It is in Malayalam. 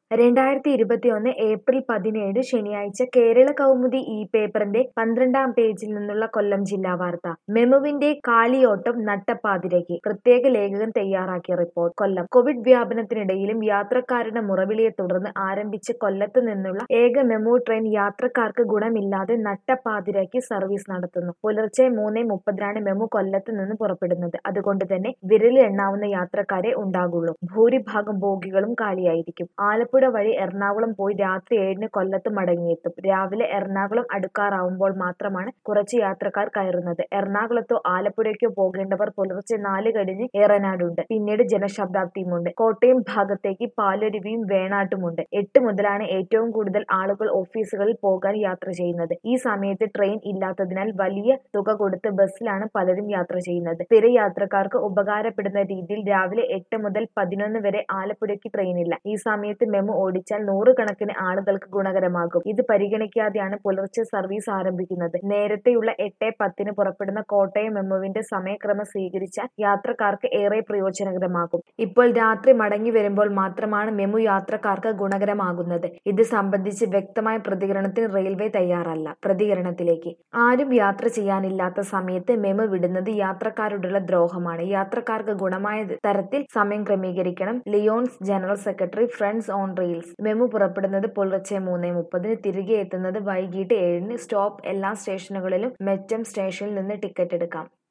രണ്ടായിരത്തി ഇരുപത്തിയൊന്ന് ഏപ്രിൽ പതിനേഴ് ശനിയാഴ്ച കേരള കൗമുദി ഈ പേപ്പറിന്റെ പന്ത്രണ്ടാം പേജിൽ നിന്നുള്ള കൊല്ലം ജില്ലാ വാർത്ത മെമുവിന്റെ കാളിയോട്ടം നട്ടപ്പാതിരയ്ക്ക് പ്രത്യേക ലേഖകൻ തയ്യാറാക്കിയ റിപ്പോർട്ട് കൊല്ലം കോവിഡ് വ്യാപനത്തിനിടയിലും യാത്രക്കാരുടെ മുറവിളിയെ തുടർന്ന് ആരംഭിച്ച കൊല്ലത്ത് നിന്നുള്ള ഏക മെമു ട്രെയിൻ യാത്രക്കാർക്ക് ഗുണമില്ലാതെ നട്ടപ്പാതിരയ്ക്ക് സർവീസ് നടത്തുന്നു പുലർച്ചെ മൂന്നേ മുപ്പതിനാണ് മെമു കൊല്ലത്ത് നിന്ന് പുറപ്പെടുന്നത് അതുകൊണ്ട് തന്നെ വിരലിൽ എണ്ണാവുന്ന യാത്രക്കാരെ ഉണ്ടാകുള്ളൂ ഭൂരിഭാഗം ബോഗികളും കാലിയായിരിക്കും ആലപ്പുഴ വഴി എറണാകുളം പോയി രാത്രി ഏഴിന് കൊല്ലത്ത് മടങ്ങിയെത്തും രാവിലെ എറണാകുളം അടുക്കാറാവുമ്പോൾ മാത്രമാണ് കുറച്ച് യാത്രക്കാർ കയറുന്നത് എറണാകുളത്തോ ആലപ്പുഴയ്ക്കോ പോകേണ്ടവർ പുലർച്ചെ നാല് കഴിഞ്ഞ് ഏറനാടുണ്ട് പിന്നീട് ജനശതാബ്ദിയുമുണ്ട് കോട്ടയം ഭാഗത്തേക്ക് പാലരുവിയും വേണാട്ടുമുണ്ട് എട്ട് മുതലാണ് ഏറ്റവും കൂടുതൽ ആളുകൾ ഓഫീസുകളിൽ പോകാൻ യാത്ര ചെയ്യുന്നത് ഈ സമയത്ത് ട്രെയിൻ ഇല്ലാത്തതിനാൽ വലിയ തുക കൊടുത്ത് ബസ്സിലാണ് പലരും യാത്ര ചെയ്യുന്നത് സ്ഥിര യാത്രക്കാർക്ക് ഉപകാരപ്പെടുന്ന രീതിയിൽ രാവിലെ എട്ട് മുതൽ പതിനൊന്ന് വരെ ആലപ്പുഴയ്ക്ക് ട്രെയിനില്ല ഈ സമയത്ത് മെമു ഓടിച്ചാൽ നൂറുകണക്കിന് ആളുകൾക്ക് ഗുണകരമാകും ഇത് പരിഗണിക്കാതെയാണ് പുലർച്ചെ സർവീസ് ആരംഭിക്കുന്നത് നേരത്തെയുള്ള എട്ട് പത്തിന് പുറപ്പെടുന്ന കോട്ടയം മെമുവിന്റെ സമയക്രമം സ്വീകരിച്ചാൽ യാത്രക്കാർക്ക് ഏറെ പ്രയോജനകരമാകും ഇപ്പോൾ രാത്രി മടങ്ങി വരുമ്പോൾ മാത്രമാണ് മെമു യാത്രക്കാർക്ക് ഗുണകരമാകുന്നത് ഇത് സംബന്ധിച്ച് വ്യക്തമായ പ്രതികരണത്തിന് റെയിൽവേ തയ്യാറല്ല പ്രതികരണത്തിലേക്ക് ആരും യാത്ര ചെയ്യാനില്ലാത്ത സമയത്ത് മെമു വിടുന്നത് യാത്രക്കാരോടുള്ള ദ്രോഹമാണ് യാത്രക്കാർക്ക് ഗുണമായ തരത്തിൽ സമയം ക്രമീകരിക്കണം Leons general secretary friends on rails MEMU പുറപ്പെടുന്നത് പുലർച്ചെ മൂന്ന് മുപ്പതിന് തിരികെ എത്തുന്നത് വൈകിട്ട് ഏഴിന് സ്റ്റോപ്പ് എല്ലാ സ്റ്റേഷനുകളിലും മെച്ചം സ്റ്റേഷനിൽ നിന്ന് ടിക്കറ്റ് എടുക്കാം